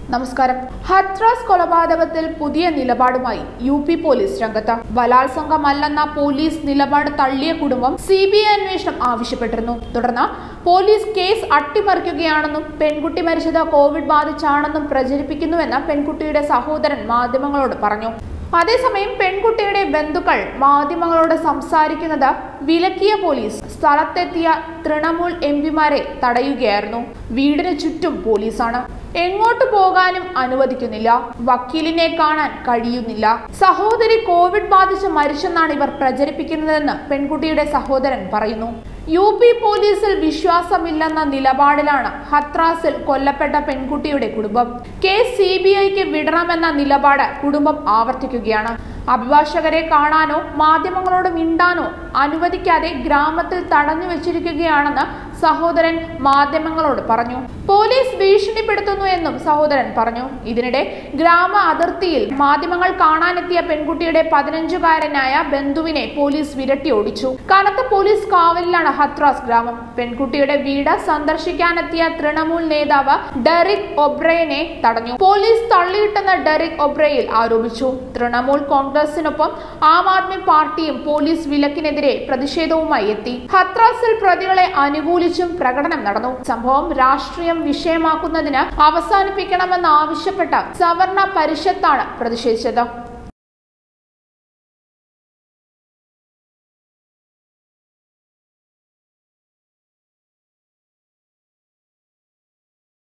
നമസ്കാരം ഹത്രാസ് കൊലപാതകത്തിൽ പുതിയ നിലപാടുമായി യു പി പോലീസ് രംഗത്ത് ബലാത്സംഗമല്ലെന്ന പോലീസ് നിലപാട് തള്ളിയ കുടുംബം സി ബി ഐ അന്വേഷണം ആവശ്യപ്പെട്ടിരുന്നു തുടർന്ന് പോലീസ് കേസ് അട്ടിമറിക്കുകയാണെന്നും പെൺകുട്ടി മരിച്ചത് കോവിഡ് ബാധിച്ചാണെന്നും പ്രചരിപ്പിക്കുന്നുവെന്ന് പെൺകുട്ടിയുടെ സഹോദരൻ മാധ്യമങ്ങളോട് പറഞ്ഞു അതേസമയം പെൺകുട്ടിയുടെ ബന്ധുക്കൾ മാധ്യമങ്ങളോട് സംസാരിക്കുന്നത് വിലക്കിയ പോലീസ് സ്ഥലത്തെത്തിയ തൃണമൂൽ എം പിമാരെ തടയുകയായിരുന്നു വീടിന് ചുറ്റും പോലീസാണ് എങ്ങോട്ട് പോകാനും അനുവദിക്കുന്നില്ല വക്കീലിനെ കാണാൻ കഴിയുന്നില്ല സഹോദരി കോവിഡ് ബാധിച്ച് മരിച്ചെന്നാണ് ഇവർ പ്രചരിപ്പിക്കുന്നതെന്ന് പെൺകുട്ടിയുടെ സഹോദരൻ പറയുന്നു യു പി പോലീസിൽ വിശ്വാസമില്ലെന്ന നിലപാടിലാണ് ഹത്രാസിൽ കൊല്ലപ്പെട്ട പെൺകുട്ടിയുടെ കുടുംബം കേസ് സി ബി ഐക്ക് വിടണമെന്ന നിലപാട് കുടുംബം ആവർത്തിക്കുകയാണ് അഭിഭാഷകരെ കാണാനോ മാധ്യമങ്ങളോട് മിണ്ടാനോ അനുവദിക്കാതെ ഗ്രാമത്തിൽ തടഞ്ഞു വെച്ചിരിക്കുകയാണെന്ന് സഹോദരൻ മാധ്യമങ്ങളോട് പറഞ്ഞു പോലീസ് ഭീഷണിപ്പെടുത്തുന്നു എന്നും സഹോദരൻ പറഞ്ഞു ഇതിനിടെ ഗ്രാമ അതിർത്തിയിൽ മാധ്യമങ്ങൾ കാണാനെത്തിയ പെൺകുട്ടിയുടെ പതിനഞ്ചുകാരനായ ബന്ധുവിനെ പോലീസ് വിരട്ടി ഓടിച്ചു കനത്ത പോലീസ് കാവലിലാണ് ഹത്രാസ് ഗ്രാമം പെൺകുട്ടിയുടെ വീട് സന്ദർശിക്കാനെത്തിയ തൃണമൂൽ നേതാവ് ഡെറിക് ഒബ്രയനെ തടഞ്ഞു പോലീസ് തള്ളിയിട്ടെന്ന് ഡെറിക് ഒബ്രയിൽ ആരോപിച്ചു തൃണമൂൽ കോൺഗ്രസിനൊപ്പം ആം ആദ്മി പാർട്ടിയും പോലീസ് വിലക്കിനെതിരെ പ്രതിഷേധവുമായി എത്തി ഹത്രാസിൽ പ്രതികളെ അനുകൂലിച്ചും പ്രകടനം നടന്നു സംഭവം രാഷ്ട്രീയം വിഷയമാക്കുന്നതിന് അവസാനിപ്പിക്കണമെന്ന് ആവശ്യപ്പെട്ട സവർണ പരിഷത്താണ് പ്രതിഷേധിച്ചത്